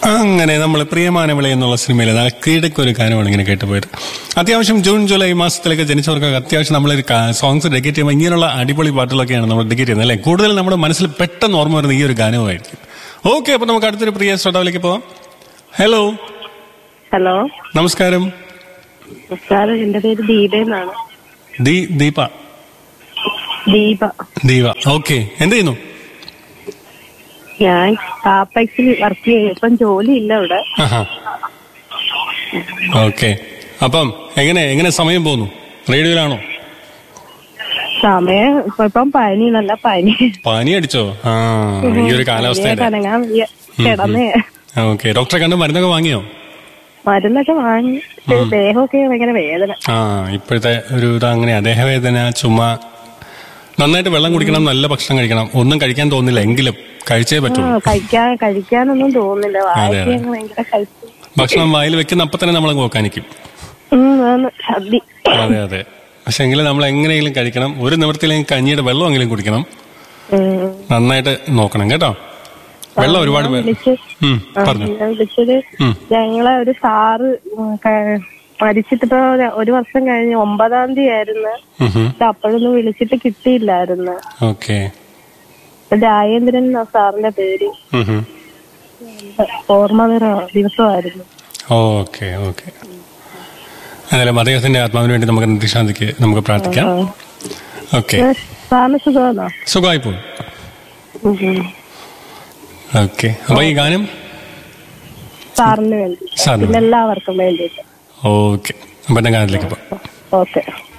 അങ്ങനെ നമ്മൾ പ്രിയമാനവിളെ എന്നുള്ള സിനിമയിൽ കിടക്ക് ഒരു ഗാനമാണ് ഇങ്ങനെ കേട്ടുപോയത് അത്യാവശ്യം ജൂൺ ജൂലൈ മാസത്തിലൊക്കെ ജനിച്ചവർക്കൊക്കെ അത്യാവശ്യം നമ്മൾ സോങ്സ് ഡെക്കേറ്റ് ചെയ്യുമ്പോൾ ഇങ്ങനെയുള്ള അടിപൊളി പാട്ടുകളൊക്കെയാണ് നമ്മൾ ഡെക്കേറ്റ് ചെയ്യുന്നത് അല്ലേ കൂടുതൽ നമ്മുടെ മനസ്സിൽ പെട്ടെന്ന് ഓർമ്മ വരുന്ന ഈ ഒരു ഗാനമായിരിക്കും ഓക്കെ അപ്പൊ നമുക്ക് അടുത്തൊരു പ്രിയ ശ്രോതാവിലേക്ക് പോവാം ഹലോ ഹലോ നമസ്കാരം നമസ്കാരം എന്റെ പേര് ദീപ എന്നാണ് ദീ ദീപ ദീപ ദീപ ഓക്കെ എന്ത് ചെയ്യുന്നു ഞാൻ കാപ്പക്സിൽ വർക്ക് ചെയ്യും ഇപ്പം ജോലി ഇല്ല ഇവിടെ ഓക്കെ അപ്പം എങ്ങനെ എങ്ങനെ സമയം പോകുന്നു റേഡിയോയിലാണോ സമയം ഇപ്പൊ ഇപ്പം പനി നല്ല പനി പനി അടിച്ചോ ആ ഈ ഒരു കാലാവസ്ഥയുടെ കനങ്ങാൻ വയ്യ. കിടന്നേ ഓക്കെ ഡോക്ടറെ കണ്ട് മരുന്നൊക്കെ വാങ്ങിയോ മരുന്നൊക്കെ വാങ്ങി പക്ഷേ ദേഹമൊക്കെ ഭയങ്കര വേദന ആ ഇപ്പോഴത്തെ ഒരു ഇത് അങ്ങനെ ദേഹവേദന ചുമ നന്നായിട്ട് വെള്ളം കുടിക്കണം നല്ല ഭക്ഷണം കഴിക്കണം ഒന്നും കഴിക്കാൻ തോന്നില്ല എങ്കിലും കഴിച്ചേ ആ, പറ്റുള്ളൂ കഴിക്കാൻ കഴിക്കാനൊന്നും തോന്നില്ല അതെ, വായിക്ക് അതെ. അങ്ങ് ഭയങ്കര കഴിച്ചു ഭക്ഷണം വായിൽ വെക്കുന്ന അപ്പൊ തന്നെ നമ്മൾ നോക്കാനിക്കും ഉം, ആന്ന്. ഛർദി അതെ അതെ പക്ഷെ എങ്കിലും നമ്മൾ എങ്ങനെയെങ്കിലും കഴിക്കണം ഒരു നിവൃത്തിയില്ലെങ്കിൽ കഞ്ഞിയുടെ വെള്ളമെങ്കിലും കുടിക്കണം ഉം. നന്നായിട്ട് നോക്കണം കേട്ടോ വെള്ളം ഒരുപാട് ഞാൻ പേർ വിളിച്ച് ഉം, ആ, പറഞ്ഞു ഞാൻ വിളിച്ചത് ഉം. ഞങ്ങളെ ഒരു സാറ് ഉം, ക- മരിച്ചിട്ടിപ്പോ ഒരു- ഒരു വർഷം കഴിഞ്ഞ് ഒമ്പതാം തീയതി ആയിരുന്നു പക്ഷെ അപ്പോഴൊന്നും വിളിച്ചിട്ട് കിട്ടിയില്ലായിരുന്നു ഓക്കെ രാജേന്ദ്രൻ എന്നാ സാറിന്റെ പേര് ഓർമ്മ നിറ ദിവസമായിരുന്നു ഓക്കെ ഓക്കെ എന്നാലും അദ്ദേഹത്തിന്റെ ആത്മാവിന് വേണ്ടി നമുക്ക് നിശാന്തിക്ക് നമുക്ക് പ്രാർത്ഥിക്കാം ഓക്കെ ഏ, സാറിന് സുഖമാണോ സുഖമായി പോകും ഓക്കെ അപ്പൊ ഈ ഗാനം സാറിന് വേണ്ടി സാറിന് പിന്നെ എല്ലാവർക്കും വേണ്ടിയിട്ട് ഓക്കെ അപ്പൊ എന്റെ ഗാനത്തിലേക്ക് പോകാം ഓക്കെ